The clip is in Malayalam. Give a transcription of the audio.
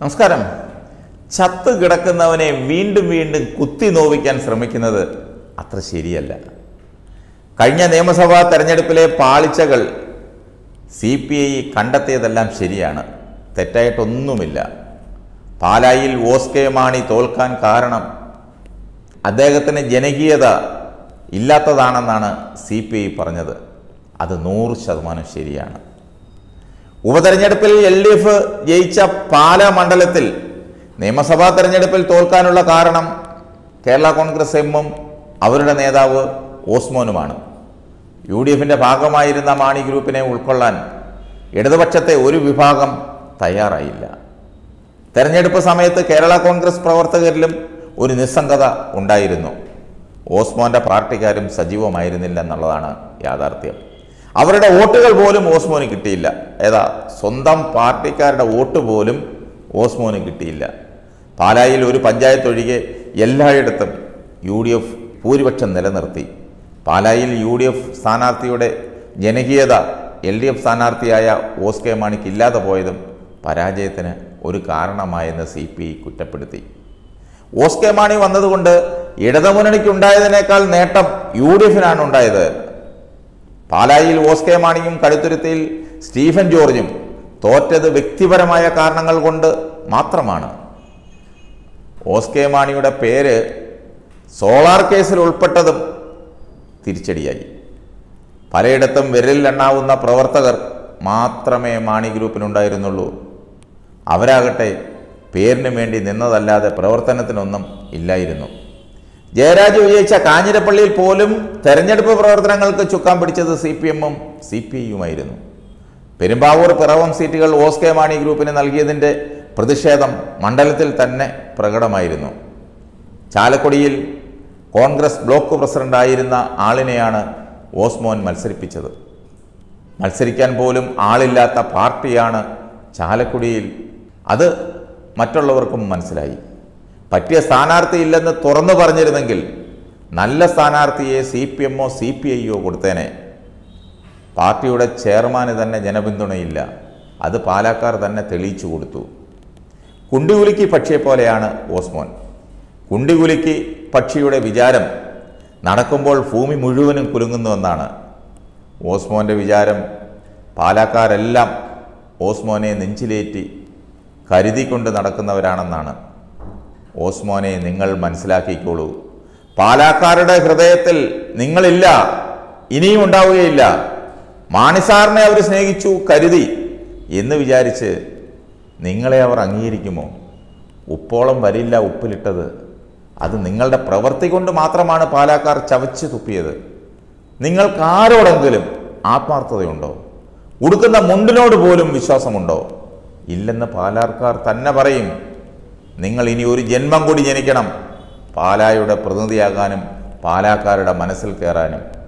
നമസ്കാരം ചത്ത് കിടക്കുന്നവനെ വീണ്ടും വീണ്ടും കുത്തി നോവിക്കാൻ ശ്രമിക്കുന്നത് അത്ര ശരിയല്ല കഴിഞ്ഞ നിയമസഭാ തെരഞ്ഞെടുപ്പിലെ പാളിച്ചകൾ സി പി ഐ കണ്ടെത്തിയതെല്ലാം ശരിയാണ് തെറ്റായിട്ടൊന്നുമില്ല പാലായിൽ ഓസ് കെ മാണി തോൽക്കാൻ കാരണം അദ്ദേഹത്തിന് ജനകീയത ഇല്ലാത്തതാണെന്നാണ് സി പി ഐ പറഞ്ഞത് അത് നൂറ് ശതമാനം ശരിയാണ് ഉപതെരഞ്ഞെടുപ്പിൽ എൽ ഡി എഫ് ജയിച്ച പാല മണ്ഡലത്തിൽ നിയമസഭാ തെരഞ്ഞെടുപ്പിൽ തോൽക്കാനുള്ള കാരണം കേരള കോൺഗ്രസ് എമ്മും അവരുടെ നേതാവ് ഓസ്മോനുമാണ് യു ഡി എഫിൻ്റെ ഭാഗമായിരുന്ന മാണി ഗ്രൂപ്പിനെ ഉൾക്കൊള്ളാൻ ഇടതുപക്ഷത്തെ ഒരു വിഭാഗം തയ്യാറായില്ല തെരഞ്ഞെടുപ്പ് സമയത്ത് കേരള കോൺഗ്രസ് പ്രവർത്തകരിലും ഒരു നിസ്സംഗത ഉണ്ടായിരുന്നു ഓസ്മോന്റെ പാർട്ടിക്കാരും സജീവമായിരുന്നില്ല എന്നുള്ളതാണ് യാഥാർത്ഥ്യം അവരുടെ വോട്ടുകൾ പോലും ഓസ്മോന് കിട്ടിയില്ല ഏതാ സ്വന്തം പാർട്ടിക്കാരുടെ വോട്ട് പോലും ഓസ്മോന് കിട്ടിയില്ല പാലായിൽ ഒരു പഞ്ചായത്ത് ഒഴികെ എല്ലായിടത്തും യു ഡി എഫ് ഭൂരിപക്ഷം നിലനിർത്തി പാലായിൽ യു ഡി എഫ് സ്ഥാനാർത്ഥിയുടെ ജനകീയത എൽ ഡി എഫ് സ്ഥാനാർത്ഥിയായ ഓസ് കെ മാണിക്ക് ഇല്ലാതെ പോയതും പരാജയത്തിന് ഒരു കാരണമായെന്ന് സി പി ഐ കുറ്റപ്പെടുത്തി ഓസ് കെ മാണി വന്നതുകൊണ്ട് ഇടതുമുന്നണിക്ക് ഉണ്ടായതിനേക്കാൾ നേട്ടം യു ഡി എഫിനാണ് ഉണ്ടായത് പാലായിൽ ഓസ് കെ മാണിയും കടുത്തുരുത്തിയിൽ സ്റ്റീഫൻ ജോർജും തോറ്റത് വ്യക്തിപരമായ കാരണങ്ങൾ കൊണ്ട് മാത്രമാണ് ഓസ് കെ മാണിയുടെ പേര് സോളാർ കേസിൽ ഉൾപ്പെട്ടതും തിരിച്ചടിയായി പലയിടത്തും വിരലിലെണ്ണാവുന്ന പ്രവർത്തകർ മാത്രമേ മാണി ഗ്രൂപ്പിനുണ്ടായിരുന്നുള്ളൂ അവരാകട്ടെ പേരിന് വേണ്ടി നിന്നതല്ലാതെ പ്രവർത്തനത്തിനൊന്നും ഇല്ലായിരുന്നു ജയരാജ് വിജയിച്ച കാഞ്ഞിരപ്പള്ളിയിൽ പോലും തെരഞ്ഞെടുപ്പ് പ്രവർത്തനങ്ങൾക്ക് ചുക്കാൻ പിടിച്ചത് സി പി എമ്മും സി പി ഐയുമായിരുന്നു പെരുമ്പാവൂർ പിറവം സീറ്റുകൾ ഓസ് കെ മാണി ഗ്രൂപ്പിന് നൽകിയതിൻ്റെ പ്രതിഷേധം മണ്ഡലത്തിൽ തന്നെ പ്രകടമായിരുന്നു ചാലക്കുടിയിൽ കോൺഗ്രസ് ബ്ലോക്ക് പ്രസിഡന്റായിരുന്ന ആളിനെയാണ് ഓസ്മോൻ മത്സരിപ്പിച്ചത് മത്സരിക്കാൻ പോലും ആളില്ലാത്ത പാർട്ടിയാണ് ചാലക്കുടിയിൽ അത് മറ്റുള്ളവർക്കും മനസ്സിലായി പറ്റിയ സ്ഥാനാർത്ഥി ഇല്ലെന്ന് തുറന്നു പറഞ്ഞിരുന്നെങ്കിൽ നല്ല സ്ഥാനാർത്ഥിയെ സി പി എമ്മോ സി പി ഐയോ കൊടുത്തേനെ പാർട്ടിയുടെ ചെയർമാന് തന്നെ ജനപിന്തുണയില്ല അത് പാലക്കാർ തന്നെ തെളിയിച്ചു കൊടുത്തു കുണ്ടികുലുക്കി പക്ഷിയെ പോലെയാണ് ഓസ്മോൻ കുണ്ടികുലുക്കി പക്ഷിയുടെ വിചാരം നടക്കുമ്പോൾ ഭൂമി മുഴുവനും കുലുങ്ങുന്നുവെന്നാണ് ഓസ്മോൻ്റെ വിചാരം പാലക്കാരെല്ലാം ഓസ്മോനെ നെഞ്ചിലേറ്റി കരുതിക്കൊണ്ട് നടക്കുന്നവരാണെന്നാണ് ഓസ്മോനെ നിങ്ങൾ മനസ്സിലാക്കിക്കോളൂ പാലാക്കാരുടെ ഹൃദയത്തിൽ നിങ്ങളില്ല ഇനിയും ഉണ്ടാവുകയില്ല മാണിസാറിനെ അവർ സ്നേഹിച്ചു കരുതി എന്ന് വിചാരിച്ച് നിങ്ങളെ അവർ അംഗീകരിക്കുമോ ഉപ്പോളം വരില്ല ഉപ്പിലിട്ടത് അത് നിങ്ങളുടെ പ്രവൃത്തി കൊണ്ട് മാത്രമാണ് പാലാക്കാർ ചവച്ച് തുപ്പിയത് നിങ്ങൾക്ക് ആരോടെങ്കിലും ആത്മാർത്ഥതയുണ്ടോ ഉടുക്കുന്ന മുണ്ടിനോട് പോലും വിശ്വാസമുണ്ടോ ഇല്ലെന്ന് പാലാർക്കാർ തന്നെ പറയും നിങ്ങൾ ഇനി ഒരു ജന്മം കൂടി ജനിക്കണം പാലായുടെ പ്രതിനിധിയാകാനും പാലാക്കാരുടെ മനസ്സിൽ കയറാനും